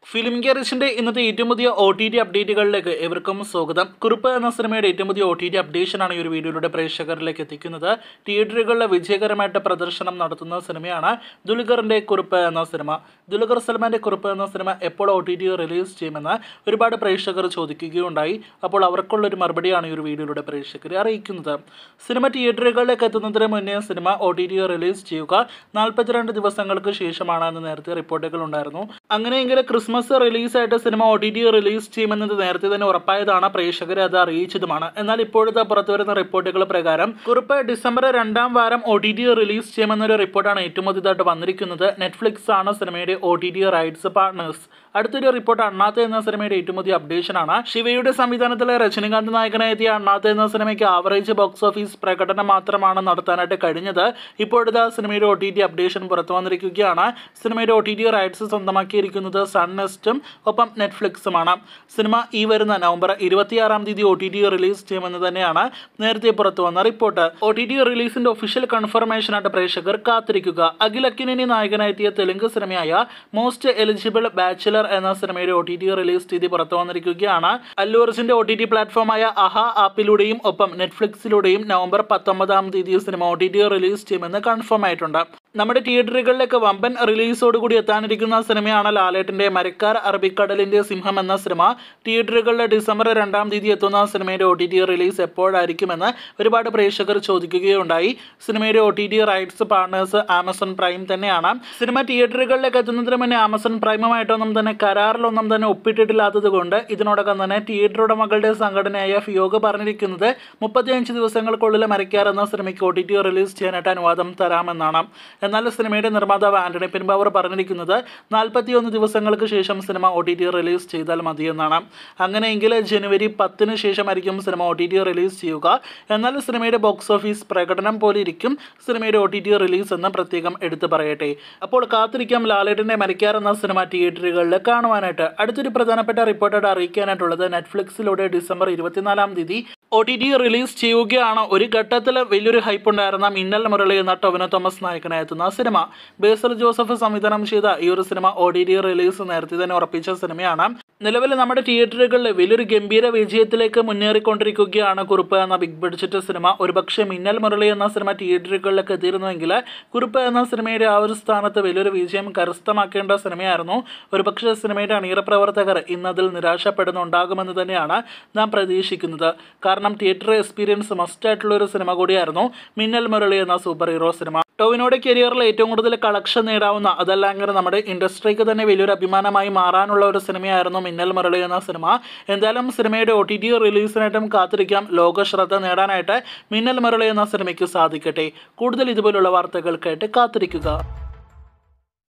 film ഗാരേജിന്റെ ഇന്നത്തെ ഏറ്റവും പുതിയ ഒ ടി ടി അപ്ഡേറ്റുകളിലേക്ക് എവർക്കും സ്വാഗതം കുറിപ്പ് എന്ന സിനിമയുടെ ഏറ്റവും പുതിയ ഒ ടി ടി അപ്ഡേഷനാണ് ഈ ഒരു വീഡിയോയിലൂടെ പ്രേക്ഷകരിലേക്ക് എത്തിക്കുന്നത് തിയേറ്ററുകളിൽ വിജയകരമായിട്ട് പ്രദർശനം നടത്തുന്ന സിനിമയാണ് ദുൽഖറിന്റെ കുറിപ്പ് എന്ന സിനിമ ദുൽഖർ സൽമാന്റെ കുറിപ്പ് എന്ന സിനിമ എപ്പോൾ ഒ ടി ടി റിലീസ് ചെയ്യുമെന്ന് ഒരുപാട് പ്രേക്ഷകർ ചോദിക്കുകയുണ്ടായി അപ്പോൾ അവർക്കുള്ളൊരു മറുപടിയാണ് ഈ ഒരു വീഡിയോയിലൂടെ പ്രേക്ഷകരെ അറിയിക്കുന്നത് സിനിമ തിയേറ്ററുകളിലേക്ക് എത്തുന്നതിന് മുന്നേ cinema O T T release ചെയ്യുക നാൽപ്പത്തിരണ്ട് ദിവസങ്ങൾക്ക് ശേഷമാണ് എന്ന് നേരത്തെ റിപ്പോർട്ടുകൾ ഉണ്ടായിരുന്നു അങ്ങനെയെങ്കിൽ ക്രിസ്മസ് റിലീസായിട്ട് cinema O T T release ചെയ്യുമെന്നത് നേരത്തെ തന്നെ ഉറപ്പായതാണ് പ്രേക്ഷകരെ അത് അറിയിച്ചതുമാണ് എന്നാൽ ഇപ്പോഴത്തെ പുറത്തുവരുന്ന റിപ്പോർട്ടുകൾ പ്രകാരം കുറിപ്പ് ഡിസംബർ രണ്ടാം വാരം ഒ ടി ടി റിലീസ് ചെയ്യുമെന്നൊരു റിപ്പോർട്ടാണ് ഏറ്റവും പുതിയതായിട്ട് വന്നിരിക്കുന്നത് നെറ്റ്ഫ്ലിക്സ് ആണ് സിനിമയുടെ O T T rights partners അടുത്തൊരു റിപ്പോർട്ട് അണ്ണാത്ത എന്ന സിനിമയുടെ ഏറ്റവും പുതിയ അപ്ഡേഷൻ ആണ് ശിവയുടെ സംവിധാനത്തിലെ രജനികാന്ത് നായകനായി എത്തിയ അണ്ണാത്ത എന്ന സിനിമയ്ക്ക് ആവറേജ് ബോക്സ് ഓഫീസ് പ്രകടനം മാത്രമാണ് നടത്താനായിട്ട് കഴിഞ്ഞത് ഇപ്പോഴത്തെ സിനിമയുടെ ഒ ടി ടി അപ്ഡേഷൻ പുറത്തു വന്നിരിക്കുകയാണ് സിനിമയുടെ ഒ ടി ടി റൈറ്റ്സ് സ്വന്തമാക്കിയിരിക്കുന്നത് സൺനെസ്റ്റും ഒപ്പം നെറ്റ്ഫ്ലിക്സുമാണ് സിനിമ ഈ വരുന്ന നവംബർ ഇരുപത്തിയാറാം തീയതി ഒ ടി ടി റിലീസ് ചെയ്യുമെന്ന് തന്നെയാണ് നേരത്തെ പുറത്തു വന്ന റിപ്പോർട്ട് ഒ ടി ടി റിലീസിന്റെ ഒഫീഷ്യൽ കൺഫർമേഷനായിട്ട് പ്രേക്ഷകർ കാത്തിരിക്കുക അഖിൽ അക്കിനി നായകനായെത്തിയ തെലുങ്ക് സിനിമയായ മോസ്റ്റ് എലിജിബിൾ ബാച്ചിലർ എന്ന സിനിമയുടെ ഒ ടി ടി റിലീസ് തീയതി പുറത്തു വന്നിരിക്കുകയാണ് അല്ലു അർജുന്റെ ഒ ടി ടി പ്ലാറ്റ്ഫോമായ അഹ ആപ്പിലൂടെയും ഒപ്പം നെറ്റ്ഫ്ലിക്സിലൂടെയും നവംബർ പത്തൊമ്പതാം തീയതി cinema O T T release ചെയ്യുമെന്ന് കൺഫേം ആയിട്ടുണ്ട് നമ്മുടെ തിയേറ്ററുകളിലേക്ക് വമ്പൻ റിലീസോടുകൂടി എത്താനിരിക്കുന്ന സിനിമയാണ് ലാലേട്ടിന്റെ മരക്കാർ അറബിക്കടലിന്റെ സിംഹം എന്ന സിനിമ തിയേറ്ററുകളിൽ ഡിസംബർ രണ്ടാം തീയതി എത്തുന്ന സിനിമയുടെ ഒ ടി ടി റിലീസ് എപ്പോഴായിരിക്കുമെന്ന് ഒരുപാട് പ്രേക്ഷകർ ചോദിക്കുകയുണ്ടായി സിനിമയുടെ O T T rights partners Amazon Prime തന്നെയാണ് സിനിമ തിയേറ്ററുകളിലേക്ക് എത്തുന്നതിന് മുന്നേ ആമസോൺ പ്രൈമുമായിട്ടൊന്നും തന്നെ കരാറിലൊന്നും തന്നെ ഒപ്പിട്ടിട്ടില്ലാത്തത് കൊണ്ട് ഇതിനോടകം തന്നെ തിയേറ്റർ ഉടമകളുടെ സംഘടനയായ ഫിയോഗ പറഞ്ഞിരിക്കുന്നത് മുപ്പത്തിയഞ്ച് ദിവസങ്ങൾക്കുള്ളിൽ മരക്കാർ എന്ന സിനിമയ്ക്ക് ഒ ടി ടി റിലീസ് ചെയ്യാനായിട്ട് അനുവാദം തരാമെന്നാണ് എന്നാൽ സിനിമയുടെ നിർമ്മാതാവ് ആന്റണി പെരുമ്പാവർ പറഞ്ഞിരിക്കുന്നത് നാൽപ്പത്തിയൊന്ന് ദിവസങ്ങൾക്ക് ശേഷം cinema O T T release ചെയ്താൽ മതിയെന്നാണ് അങ്ങനെയെങ്കിൽ ജനുവരി പത്തിന് ശേഷമായിരിക്കും cinema O T T release ചെയ്യുക എന്നാൽ സിനിമയുടെ ബോക്സ് ഓഫീസ് പ്രകടനം പോലെ ഇരിക്കും സിനിമയുടെ ഒ ടി ടി റിലീസ് എന്ന് പ്രത്യേകം എടുത്തു പറയട്ടെ അപ്പോൾ കാത്തിരിക്കാം ലാലേട്ടിൻ്റെ മരിക്കാർ എന്ന സിനിമ തിയേറ്ററുകളിൽ കാണുവാനായിട്ട് അടുത്തൊരു പ്രധാനപ്പെട്ട റിപ്പോർട്ടായിട്ട് അറിയിക്കാനായിട്ടുള്ളത് നെറ്റ്ഫ്ലിക്സിലൂടെ ഡിസംബർ ഇരുപത്തിനാലാം തീയതി ഒ ടി ടി റിലീസ് ചെയ്യുകയാണ് ഒരു ഘട്ടത്തിൽ വലിയൊരു ഹൈപ്പ് ഉണ്ടായിരുന്ന മിന്നൽ മുരളി എന്ന ടൊവിനോ തോമസ് നായകനായെത്തുന്ന സിനിമ ബേസൽ ജോസഫ് സംവിധാനം ചെയ്ത ഈ ഒരു cinema O T T release നേരത്തെ തന്നെ ഉറപ്പിച്ച സിനിമയാണ് നിലവിൽ നമ്മുടെ തിയേറ്ററുകളിൽ വലിയൊരു ഗംഭീര വിജയത്തിലേക്ക് മുന്നേറിക്കൊണ്ടിരിക്കുകയാണ് കുറുപ്പ് എന്ന ബിഗ് ബഡ്ജറ്റ് സിനിമ ഒരുപക്ഷെ മിന്നൽ മുരളി എന്ന സിനിമ തിയേറ്ററുകളിലേക്ക് എത്തിയിരുന്നുവെങ്കിൽ കുറുപ്പ് എന്ന സിനിമയുടെ ആ ഒരു സ്ഥാനത്ത് വലിയൊരു വിജയം കരസ്ഥമാക്കേണ്ട സിനിമയായിരുന്നു ഒരുപക്ഷെ സിനിമയുടെ അണിയറ പ്രവർത്തകർ ഇന്നതിൽ നിരാശപ്പെടുന്നുണ്ടാകുമെന്ന് തന്നെയാണ് നാം പ്രതീക്ഷിക്കുന്നത് കാരണം തിയേറ്റർ എക്സ്പീരിയൻസ് മസ്റ്റ് ആയിട്ടുള്ള ഒരു സിനിമ കൂടിയായിരുന്നു മിന്നൽ മുരളി എന്ന സൂപ്പർ ഹീറോ സിനിമ ടോവിനോയുടെ കരിയറിൽ ഏറ്റവും കൂടുതൽ കളക്ഷൻ നേടാവുന്ന അതല്ലെങ്കിൽ നമ്മുടെ ഇൻഡസ്ട്രിക്ക് തന്നെ വലിയൊരു അഭിമാനമായി മാറാനുള്ള ഒരു സിനിമയായിരുന്നു മിന്നൽ മുരളി എന്ന സിനിമ എന്തായാലും സിനിമയുടെ ഒ ടി ടി റിലീസിനായിട്ടും കാത്തിരിക്കാം ലോക ശ്രദ്ധ നേടാനായിട്ട് മിന്നൽ മുരളി എന്ന സിനിമയ്ക്ക് സാധിക്കട്ടെ കൂടുതൽ ഇതുപോലുള്ള വാർത്തകൾക്കായിട്ട് കാത്തിരിക്കുക